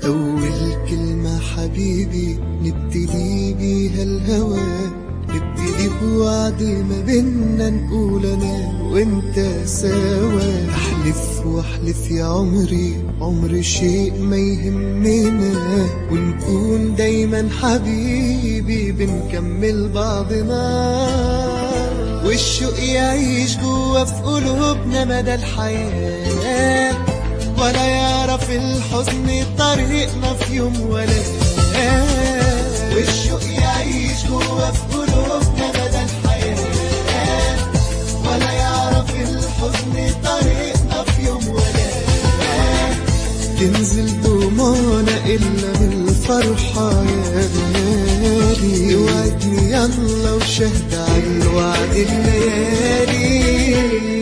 أول كلمة حبيبي نبتدي بيها الهوى نبتدي بوعد ما بينا نقول أنا وأنت سوا أحلف وأحلف يا عمري عمر شيء ما يهمنا ونكون دايما حبيبي بنكمل بعضنا والشوق يعيش جوا في قلوبنا مدى الحياة ولا يعرف الحزن طريقنا في يوم ولا والشوق يعيش جوا في قلوبنا مدى الحياة ولا يعرف الحزن طريقنا في يوم ولا تنزل دموعنا إلا بالفرحة يا غالي اوعدني يلا وشهد على الوعد الليالي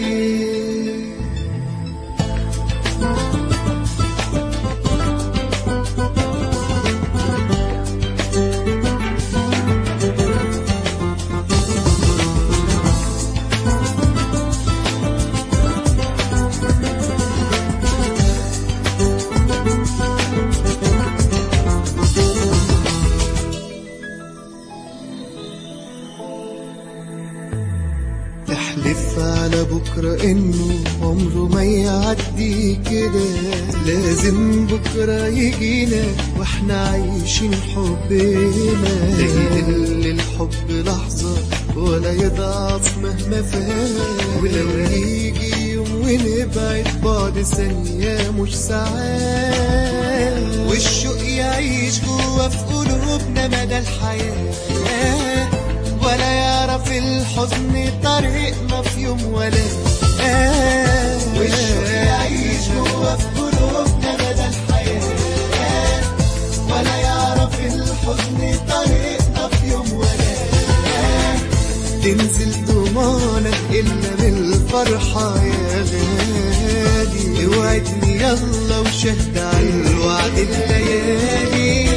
احلف على بكرة انه عمره ما يعدي كده لازم بكرة يجينا واحنا عايشين حبنا لا يقل الحب لحظة ولا يضعف مهما فات ولو يجي يوم ونبعد بعد ثانية مش ساعات والشوق يعيش جوا في قلوبنا مدى الحياة ولا يعرف الحزن طريقنا في يوم ولا آه والشوق يعيش جوا في قلوبنا مدى الحياة ولا يعرف الحزن طريقنا في يوم ولا آه تنزل دموعنا إلا بالفرحة يا غالي اوعدني يلا وشهد على الوعد الليالي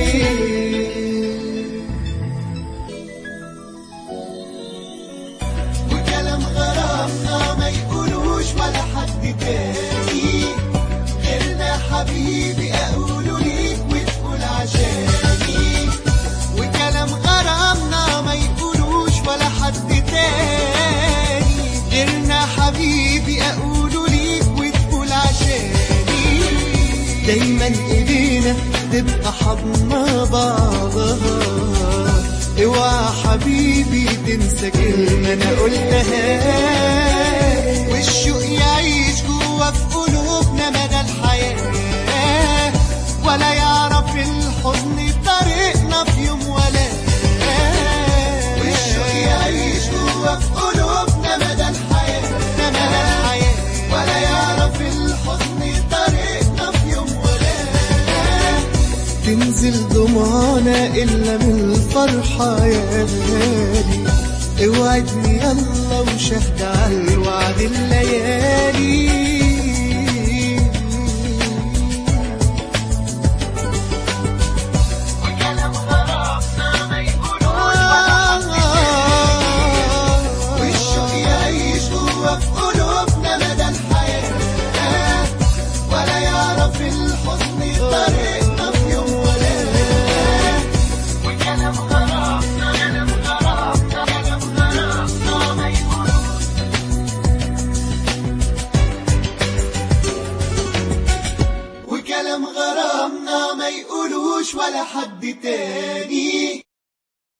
وكلام غرامنا ما يقولوش ولا حد تاني غيرنا حبيبي اقوله ليك وتقول عشاني وكلام غرامنا ما يقولوش ولا حد تاني غيرنا حبيبي اقوله ليك وتقول عشاني دايما ايدينا تبقى حضنا بعضها اوعى حبيبي تنسى كلمة انا قلتها والشوق يعيش جوا في قلوبنا مدى الحياة ولا يعرف الحزن طريقنا في يوم ولا والشوق يعيش جوا في قلوبنا مدى الحياة مدى الحياة ولا يعرف الحزن طريقنا في يوم ولا تنزل دموعنا إلا من الفرحة يا غالي اوعدني يلا وشهد على الوعد الليالي وكلام غرامنا ما يقولوش ولا والشوق يعيش جوا في قلوبنا مدى الحياة ولا يعرف الحزن طريقنا في يوم ولا وكلام غرامنا كلام غرامنا كلام غرامنا ما يقولوش وكلام غرامنا ما يقولوش ولا حد تاني